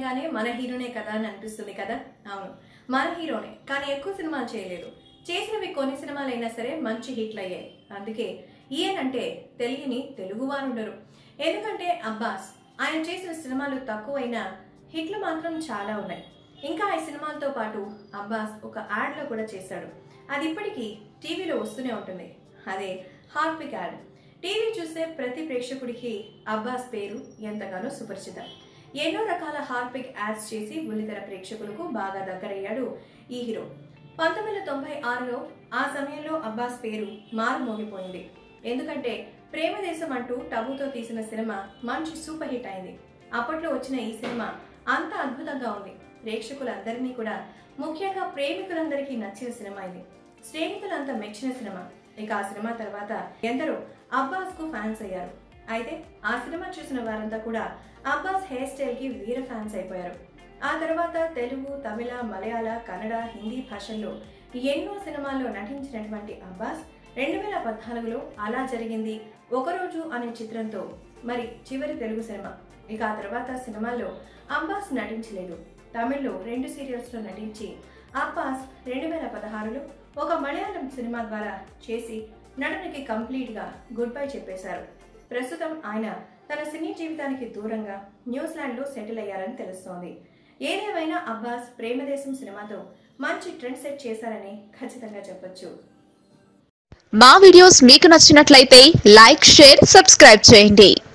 వినగానే మన హీరోనే కదా అని అనిపిస్తుంది కదా అవును మన హీరోనే కానీ ఎక్కువ సినిమాలు చేయలేదు చేసినవి కొన్ని సినిమాలు అయినా సరే మంచి హిట్లు అయ్యాయి అందుకే ఈయనంటే తెలియని తెలుగువారుండరు ఎందుకంటే అబ్బాస్ ఆయన చేసిన సినిమాలు తక్కువైనా హిట్లు మాత్రం చాలా ఉన్నాయి ఇంకా ఈ సినిమాలతో పాటు అబ్బాస్ ఒక యాడ్లో కూడా చేశాడు అది ఇప్పటికీ టీవీలో వస్తూనే ఉంటుంది అదే హార్పిక్ యాడ్ టీవీ చూసే ప్రతి ప్రేక్షకుడికి అబ్బాస్ పేరు ఎంతగానో సుపరిచితం ఎన్నో రకాల హార్పిక్ యాడ్స్ చేసి బుల్లితెర ప్రేక్షకులకు బాగా దగ్గరయ్యాడు ఈ హీరో పంతొమ్మిది వందల తొంభై ఆరులో ఆ సమయంలో అబ్బాస్ పేరు మారుమోగిపోయింది ఎందుకంటే ప్రేమదేశం అంటూ టబుతో తీసిన సినిమా మంచి సూపర్ హిట్ అయింది అప్పట్లో వచ్చిన ఈ సినిమా అంత అద్భుతంగా ఉంది ప్రేక్షకులందరినీ కూడా ముఖ్యంగా ప్రేమికులందరికీ నచ్చిన సినిమా ఇది స్నేహితులంతా మెచ్చిన సినిమా ఇక ఆ సినిమా తర్వాత ఎందరో అబ్బాస్ కు ఫ్యాన్స్ అయ్యారు అయితే ఆ సినిమా చూసిన వారంతా కూడా అబ్బాస్ హెయిర్ స్టైల్ కి వీర ఫ్యాన్స్ అయిపోయారు ఆ తర్వాత తెలుగు తమిళ మలయాళ కన్నడ హిందీ భాషల్లో ఎన్నో సినిమాల్లో నటించినటువంటి అబ్బాస్ రెండు వేల పద్నాలుగులో అలా జరిగింది ఒకరోజు అనే చిత్రంతో మరి చివరి తెలుగు సినిమా ఇక ఆ తర్వాత సినిమాల్లో అబ్బాస్ నటించలేదు తమిళ్లో రెండు సీరియల్స్లో నటించి అబ్బాస్ రెండు వేల పదహారులో ఒక మలయాళం సినిమా ద్వారా చేసి నటనకి కంప్లీట్గా గుడ్ బై చెప్పేశారు ప్రస్తుతం ఆయన తన సినీ జీవితానికి దూరంగా న్యూజిలాండ్లో సెటిల్ అయ్యారని తెలుస్తోంది ఏదేమైనా అబ్బాస్ ప్రేమదేశం సినిమాతో మంచి ట్రెండ్ సెట్ చేశారని ఖచ్చితంగా చెప్పొచ్చు మా వీడియోస్ మీకు నచ్చినట్లయితే లైక్ షేర్ సబ్స్క్రైబ్ చేయండి